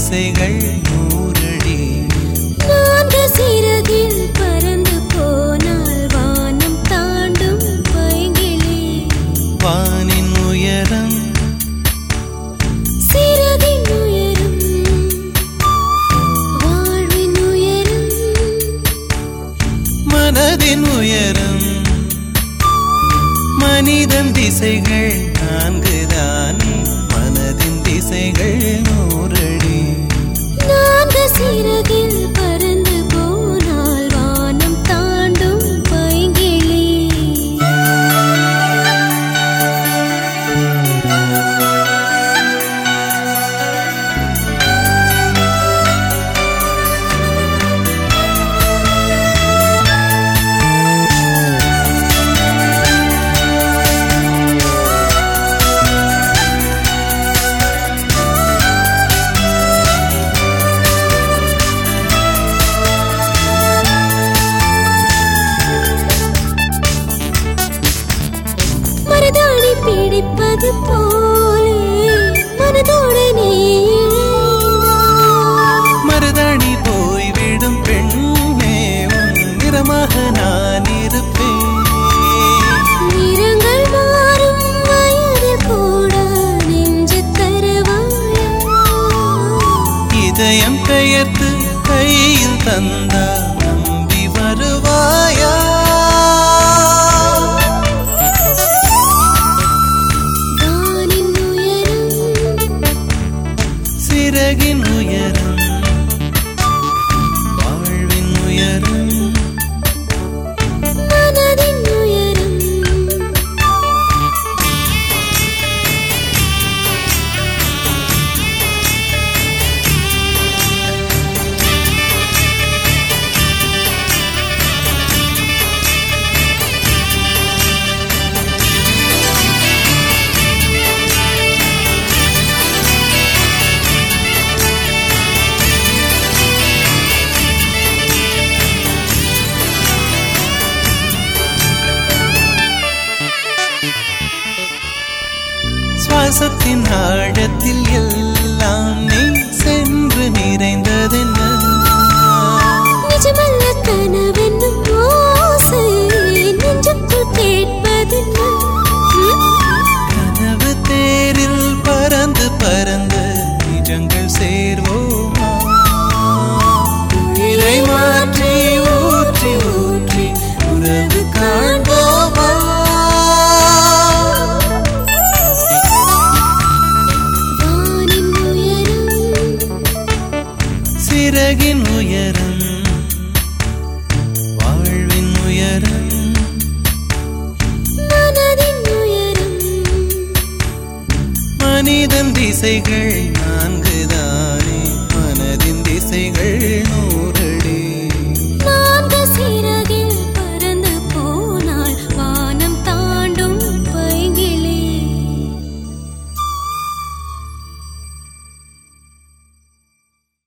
திசைகள் நூறடி நான்கு சிறகில் பறந்து போனால் வானம் தாண்டும் பைங்கிளி வானின் உயரம் சிறகின் உயரம் வாழ்வின் உயரம் மனதின் உயரம் மனிதன் திசைகள் நான்குதானே மனதின் திசைகள் நூறடி நான்கு சிறகில் பறந்து போனால் வானம் தாண்டும் பைங்கிளி மருதாணி பிடிப்பது போலே மனதோடு நீ இணைந்தாய். மருதாணி போய்விடும் பெண்ணே உன் நிறமாக நான் இருப்பேன் நிறங்கள் மாறும் வயதில் கூட நெஞ்சு தருவாயா இதயம் பெயர்த்து கையில் தந்தா நம்பி வருவாயா வானின் உயரம் சிறகின் உயரம் வாழ்வின் உயரம் மனதின் உயரம் சுவாசத்தின் ஆழத்தில் எல்லாம் நீ சென்று நிறைந்ததென்ன நிஜமல்ல கனவென்னும் ஓசை நெஞ்சுக்குள் கேட்பதென்ன கனவு தேரில் பறந்து பறந்து நிஜங்கள் சேர்வோமா உயிரை மாற்றி ஊற்றி ஊற்றி உறவு காண்போமா வானின் உயரம் சிறகின் உயரம் வாழ்வின் உயரம் மனதின் உயரம் மனிதன் திசைகள் நான்குதானே மனதின் திசைகள் நூறு